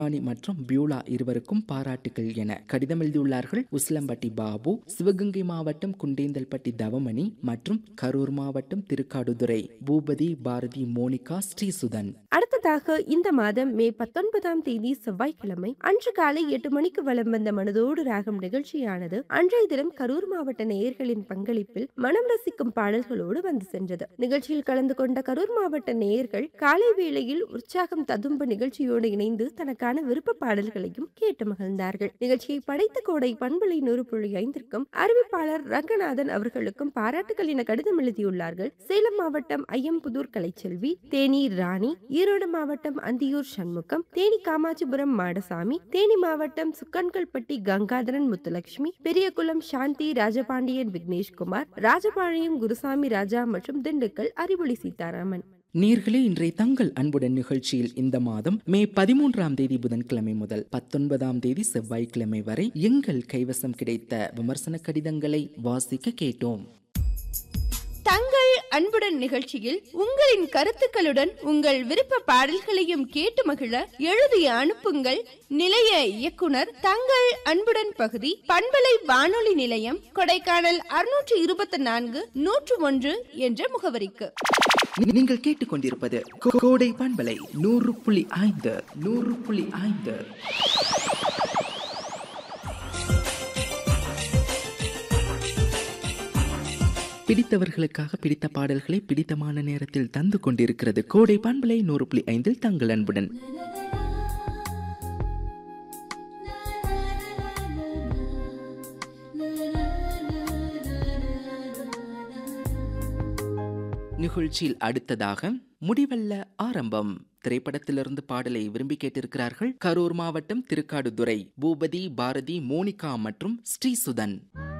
ராணி மற்றும் பியூலா இருவருக்கும் பாராட்டுகள் என கடிதம் எழுதியுள்ளார்கள் உசிலம்பட்டி பாபு சிவகங்கை மாவட்டம் குண்டேந்தல்பட்டி தவமணி மற்றும் கரூர் மாவட்டம் திருக்காடுதுறை பூபதி பாரதி மோனிகா ஸ்ரீசுதன் அடுத்ததாக இந்த மாதம் மே பத்தொன்பதாம் தேதி செவ்வாய்க்கிழமை அன்று காலை எட்டு மணிக்கு வலம் வந்த மனதோடு ராகம் நிகழ்ச்சியானது அன்றைய தினம் கரூர் மாவட்ட நேயர்களின் பங்களிப்பில் மனம் ரசிக்கும் பாடல்களோடு வந்து சென்றது நிகழ்ச்சியில் கலந்து கொண்ட கரூர் மாவட்ட நேயர்கள் காலை வேளையில் உற்சாகம் ததும்ப நிகழ்ச்சியோடு இணைந்து தனக்கான விருப்ப பாடல்களையும் கேட்டு மகிழ்ந்தார்கள் நிகழ்ச்சியை படைத்த கோடை பண்பலை நூறு புள்ளி ஐந்திற்கும் அறிவிப்பாளர் ரங்கநாதன் அவர்களுக்கும் பாராட்டுகள் என கடிதம் எழுதியுள்ளார்கள் சேலம் மாவட்டம் ஐயம்புதூர் கலைச்செல்வி தேனி ராணி ஈரோடு மாவட்டம் அந்தியூர் சண்முகம் தேனி காமாட்சிபுரம் மாடசாமி தேனி மாவட்டம் சுக்கன்கல்பட்டி கங்காதரன் முத்துலட்சுமி பெரியகுளம் சாந்தி ராஜபாண்டியன் விக்னேஷ்குமார் ராஜபாளையம் குருசாமி ராஜா மற்றும் திண்டுக்கல் அறிவொளி சீதாராமன் நீர்களே இன்றைய தங்கள் அன்புடன் நிகழ்ச்சியில் இந்த மாதம் மே பதிமூன்றாம் தேதி புதன்கிழமை முதல் பத்தொன்பதாம் தேதி செவ்வாய்க்கிழமை வரை எங்கள் கைவசம் கிடைத்த விமர்சன கடிதங்களை வாசிக்க கேட்டோம் தங்கள் அன்புடன் நிகழ்ச்சியில் உங்களின் கருத்துக்களுடன் உங்கள் விருப்ப பாடல்களையும் கேட்டு மகிழ எழுதி அனுப்புங்கள் நிலைய இயக்குனர் தங்கள் அன்புடன் பகுதி பண்பலை வானொலி நிலையம் கொடைக்கானல் அறுநூற்று இருபத்தி நான்கு நூற்று ஒன்று என்ற முகவரிக்கு நீ- நீங்கள் கேட்டுக்கொண்டிருப்பது கோ- கோடை பண்பலை நூறு புள்ளி ஐந்து நூறு புள்ளி ஐந்து பிடித்தவர்களுக்காக பிடித்த பாடல்களை பிடித்தமான நேரத்தில் தந்து கொண்டிருக்கிறது கோடை பண்பலை நூறு புள்ளி ஐந்தில் தங்கள் அன்புடன் நிகழ்ச்சியில் அடுத்ததாக முடிவல்ல ஆரம்பம் திரைப்படத்திலிருந்து பாடலை விரும்பி கேட்டிருக்கிறார்கள் கரூர் மாவட்டம் திருக்காடுதுறை பூபதி பாரதி மோனிகா மற்றும் ஸ்ரீசுதன்